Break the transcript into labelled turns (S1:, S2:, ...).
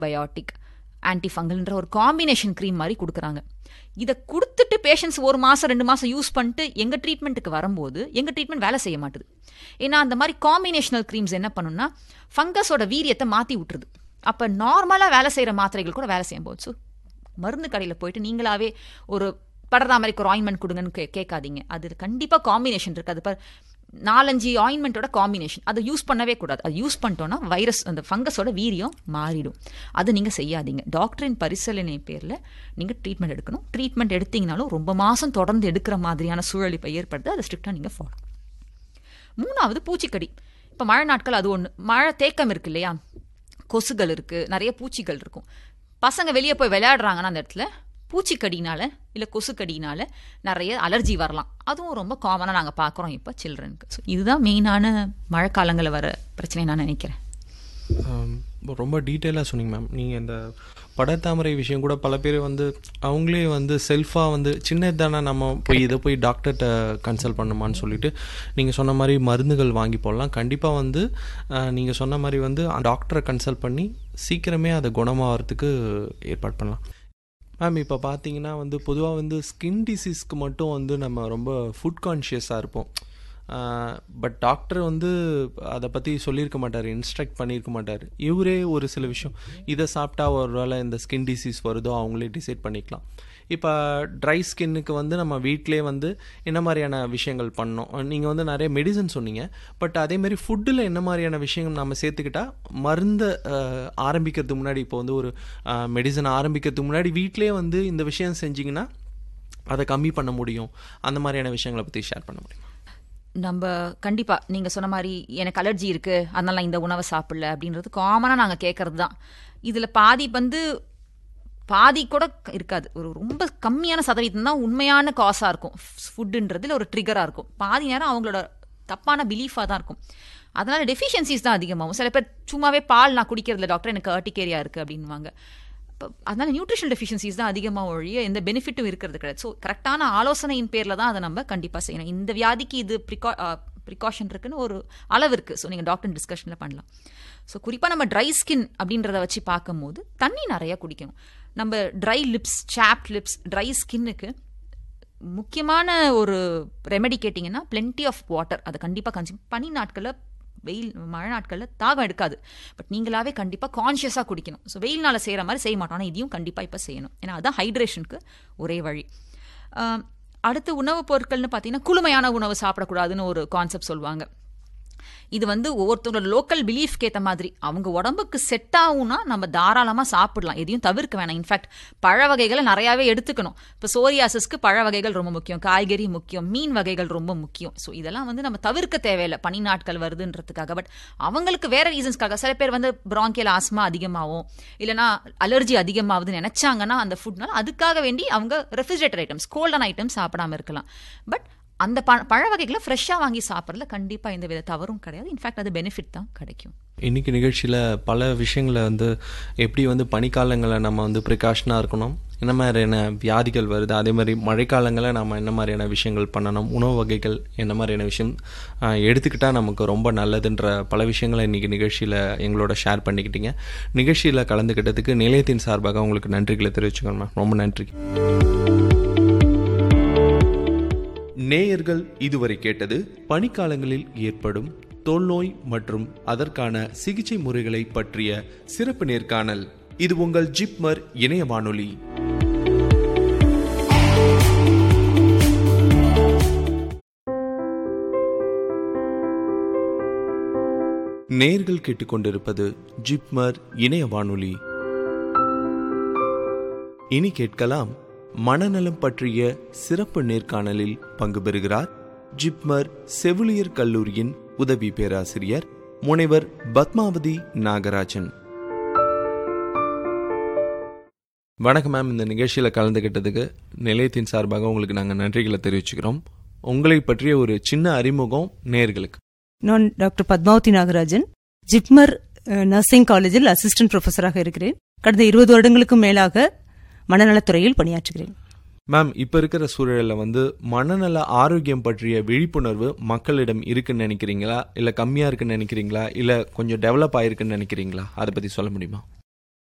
S1: biotic ஆன்டிஃபங்கல்ன்ற ஒரு combination cream மாதிரி கொடுக்குறாங்க இதை கொடுத்துட்டு பேஷண்ட்ஸ் ஒரு மாதம் ரெண்டு மாதம் யூஸ் பண்ணிட்டு எங்கள் ட்ரீட்மெண்ட்டுக்கு வரும்போது எங்கள் ட்ரீட்மெண்ட் வேலை செய்ய மாட்டுது ஏன்னா அந்த மாதிரி காம்பினேஷனல் க்ரீம்ஸ் என்ன பண்ணுன்னா ஃபங்கஸோட வீரியத்தை மாற்றி விட்டுருது அப்போ நார்மலாக வேலை செய்கிற மாத்திரைகள் கூட வேலை செய்யும் போது ஸோ மருந்து கடையில் போயிட்டு நீங்களாவே ஒரு படர்தாமரைக்கு ஒரு ஆயின்மெண்ட் கொடுங்கன்னு கே கேட்காதீங்க அது கண்டிப்பாக காம்பினேஷன் இருக்குது அது பார் நாலஞ்சு ஆயின்மெண்ட்டோட காம்பினேஷன் அதை யூஸ் பண்ணவே கூடாது அது யூஸ் பண்ணிட்டோன்னா வைரஸ் அந்த ஃபங்கஸோட வீரியம் மாறிடும் அது நீங்கள் செய்யாதீங்க டாக்டரின் பரிசீலனை பேரில் நீங்கள் ட்ரீட்மெண்ட் எடுக்கணும் ட்ரீட்மெண்ட் எடுத்தீங்கனாலும் ரொம்ப மாதம் தொடர்ந்து எடுக்கிற மாதிரியான சூழல் இப்போ ஏற்படுது அதை ஸ்ட்ரிக்டாக நீங்கள் ஃபாலோ மூணாவது பூச்சிக்கடி இப்போ மழை நாட்கள் அது ஒன்று மழை தேக்கம் இருக்கு இல்லையா கொசுகள் இருக்குது நிறைய பூச்சிகள் இருக்கும் பசங்க வெளியே போய் விளையாடுறாங்கன்னா அந்த இடத்துல பூச்சிக்கடினால இல்லை கொசுக்கடினால நிறைய அலர்ஜி வரலாம் அதுவும் ரொம்ப காமனாக நாங்கள் பார்க்குறோம் இப்போ சில்ட்ரனுக்கு ஸோ இதுதான் மெயினான மழைக்காலங்களில் வர பிரச்சனை நான் நினைக்கிறேன்
S2: ரொம்ப டீட்டெயிலாக சொன்னீங்க மேம் நீங்கள் இந்த படத்தாமரை விஷயம் கூட பல பேர் வந்து அவங்களே வந்து செல்ஃபாக வந்து சின்ன தானே நம்ம போய் இதை போய் டாக்டர்கிட்ட கன்சல்ட் பண்ணுமான்னு சொல்லிட்டு நீங்கள் சொன்ன மாதிரி மருந்துகள் வாங்கி போடலாம் கண்டிப்பாக வந்து நீங்கள் சொன்ன மாதிரி வந்து டாக்டரை கன்சல்ட் பண்ணி சீக்கிரமே அதை குணமாகறதுக்கு ஏற்பாடு பண்ணலாம் மேம் இப்போ பார்த்தீங்கன்னா வந்து பொதுவாக வந்து ஸ்கின் டிசீஸ்க்கு மட்டும் வந்து நம்ம ரொம்ப ஃபுட் கான்ஷியஸாக இருப்போம் பட் டாக்டர் வந்து அதை பற்றி சொல்லியிருக்க மாட்டார் இன்ஸ்ட்ரக்ட் பண்ணியிருக்க மாட்டார் இவரே ஒரு சில விஷயம் இதை சாப்பிட்டா ஒரு வேளை இந்த ஸ்கின் டிசீஸ் வருதோ அவங்களே டிசைட் பண்ணிக்கலாம் இப்போ ட்ரை ஸ்கின்னுக்கு வந்து நம்ம வீட்டிலே வந்து என்ன மாதிரியான விஷயங்கள் பண்ணோம் நீங்கள் வந்து நிறைய மெடிசன் சொன்னீங்க பட் அதேமாரி ஃபுட்டில் என்ன மாதிரியான விஷயங்கள் நம்ம சேர்த்துக்கிட்டா மருந்தை ஆரம்பிக்கிறதுக்கு முன்னாடி இப்போ வந்து ஒரு மெடிசன் ஆரம்பிக்கிறதுக்கு முன்னாடி வீட்டிலே வந்து இந்த விஷயம் செஞ்சிங்கன்னா அதை கம்மி பண்ண முடியும் அந்த மாதிரியான விஷயங்களை பற்றி ஷேர் பண்ண முடியும்
S1: நம்ம கண்டிப்பாக நீங்கள் சொன்ன மாதிரி எனக்கு அலர்ஜி இருக்குது அதனால இந்த உணவை சாப்பிடல அப்படின்றது காமனாக நாங்கள் கேட்கறது தான் இதில் பாதி வந்து பாதி கூட இருக்காது ஒரு ரொம்ப கம்மியான சதவீதம் தான் உண்மையான காசாக இருக்கும் ஃபுட்டுன்றதுல ஒரு ட்ரிகராக இருக்கும் பாதி நேரம் அவங்களோட தப்பான பிலீஃபாக தான் இருக்கும் அதனால் டெஃபிஷியன்சிஸ் தான் அதிகமாகும் சில பேர் சும்மாவே பால் நான் குடிக்கிறதுல டாக்டர் எனக்கு அர்டிகேரியா இருக்குது அப்படின்வாங்க அதனால் நியூட்ரிஷன் டெஃபிஷியன்சிஸ் தான் அதிகமாக ஒழிய எந்த பெனிஃபிட்டும் இருக்கிறது கிடையாது ஸோ கரெக்டான ஆலோசனையின் பேரில் தான் அதை நம்ம கண்டிப்பாக செய்யணும் இந்த வியாதிக்கு இது ப்ரிகா ப்ரிகாஷன் இருக்குன்னு ஒரு அளவு இருக்குது ஸோ நீங்கள் டாக்டர் டிஸ்கஷனில் பண்ணலாம் ஸோ குறிப்பாக நம்ம ட்ரை ஸ்கின் அப்படின்றத வச்சு பார்க்கும்போது தண்ணி நிறையா குடிக்கணும் நம்ம dry lips chap lips dry ஸ்கின்னுக்கு முக்கியமான ஒரு ரெமெடி கேட்டிங்கன்னா பிளென்டி ஆஃப் வாட்டர் அதை கண்டிப்பாக கன்சியூம் பனி நாட்களில் வெயில் மழை நாட்களில் தாகம் எடுக்காது பட் நீங்களாவே கண்டிப்பாக கான்ஷியஸாக குடிக்கணும் ஸோ வெயில்னால் செய்கிற மாதிரி செய்ய மாட்டோம் ஆனால் இதையும் கண்டிப்பாக இப்போ செய்யணும் ஏன்னா அதுதான் ஹைட்ரேஷனுக்கு ஒரே வழி அடுத்து உணவுப் பொருட்கள்னு பார்த்தீங்கன்னா குளுமையான உணவு சாப்பிடக்கூடாதுன்னு ஒரு கான்செப்ட் சொல்லுவாங்க இது வந்து ஒவ்வொருத்தரோட லோக்கல் பிலீஃப்க்கு ஏற்ற மாதிரி அவங்க உடம்புக்கு செட் ஆகும்னா நம்ம தாராளமாக சாப்பிடலாம் எதையும் தவிர்க்க வேணாம் இன்ஃபேக்ட் பழ வகைகளை நிறையாவே எடுத்துக்கணும் இப்போ சோரியாசிஸ்க்கு பழ வகைகள் ரொம்ப முக்கியம் காய்கறி முக்கியம் மீன் வகைகள் ரொம்ப முக்கியம் ஸோ இதெல்லாம் வந்து நம்ம தவிர்க்க தேவையில்லை பனி நாட்கள் வருதுன்றதுக்காக பட் அவங்களுக்கு வேற ரீசன்ஸ்க்காக சில பேர் வந்து பிராங்கியல் ஆஸ்மா அதிகமாகும் இல்லைனா அலர்ஜி அதிகமாகுதுன்னு நினைச்சாங்கன்னா அந்த ஃபுட்னால அதுக்காக வேண்டி அவங்க ரெஃப்ரிஜரேட்டர் ஐட்டம்ஸ் கோல்டன் ஐட்டம்ஸ் சாப்பிடாம இருக்கலாம் பட் அந்த ப பழ வகைகளை ஃப்ரெஷ்ஷாக வாங்கி சாப்பிட்றதுல கண்டிப்பாக எந்த வித தவறும் கிடையாது இன்ஃபேக்ட் அது பெனிஃபிட் தான் கிடைக்கும்
S2: இன்றைக்கி நிகழ்ச்சியில் பல விஷயங்களை வந்து எப்படி வந்து பனிக்காலங்களில் நம்ம வந்து ப்ரிகாஷனாக இருக்கணும் என்ன மாதிரியான வியாதிகள் வருது அதே மாதிரி மழைக்காலங்களில் நம்ம என்ன மாதிரியான விஷயங்கள் பண்ணணும் உணவு வகைகள் என்ன மாதிரியான விஷயம் எடுத்துக்கிட்டால் நமக்கு ரொம்ப நல்லதுன்ற பல விஷயங்களை இன்றைக்கி நிகழ்ச்சியில் எங்களோட ஷேர் பண்ணிக்கிட்டீங்க நிகழ்ச்சியில் கலந்துக்கிட்டதுக்கு நிலையத்தின் சார்பாக உங்களுக்கு நன்றிகளை தெரிவிச்சுக்கோங்க ரொம்ப நன்றி நேயர்கள் இதுவரை கேட்டது பனிக்காலங்களில் ஏற்படும் தோல்நோய் மற்றும் அதற்கான சிகிச்சை முறைகளை பற்றிய சிறப்பு நேர்காணல் இது உங்கள் ஜிப்மர் இணைய வானொலி நேர்கள் கேட்டுக்கொண்டிருப்பது ஜிப்மர் இணைய வானொலி இனி கேட்கலாம் மனநலம் பற்றிய சிறப்பு நேர்காணலில் பங்கு பெறுகிறார் ஜிப்மர் செவிலியர் கல்லூரியின் உதவி பேராசிரியர் முனைவர் பத்மாவதி நாகராஜன் வணக்கம் மேம் இந்த நிகழ்ச்சியில் கலந்துக்கிட்டதுக்கு நிலையத்தின் சார்பாக உங்களுக்கு நாங்கள் நன்றிகளை தெரிவிச்சுக்கிறோம் உங்களை பற்றிய ஒரு சின்ன அறிமுகம் நேர்களுக்கு
S3: நான் doctor Padmavathi Nagarajan JIPMER nursing காலேஜில் அசிஸ்டன்ட் ப்ரொஃபஸராக இருக்கிறேன் கடந்த இருபது வருடங்களுக்கும் மேலாக மனநலத்துறையில் பணியாற்றுகிறேன்
S2: மேம் இப்போ இருக்கிற சூழலில் வந்து மனநல ஆரோக்கியம் பற்றிய விழிப்புணர்வு மக்களிடம் இருக்குன்னு நினைக்கிறீங்களா இல்லை கம்மியாக இருக்குன்னு நினைக்கிறீங்களா இல்லை கொஞ்சம் டெவலப் ஆயிருக்குன்னு நினைக்கிறீங்களா அதை பற்றி சொல்ல முடியுமா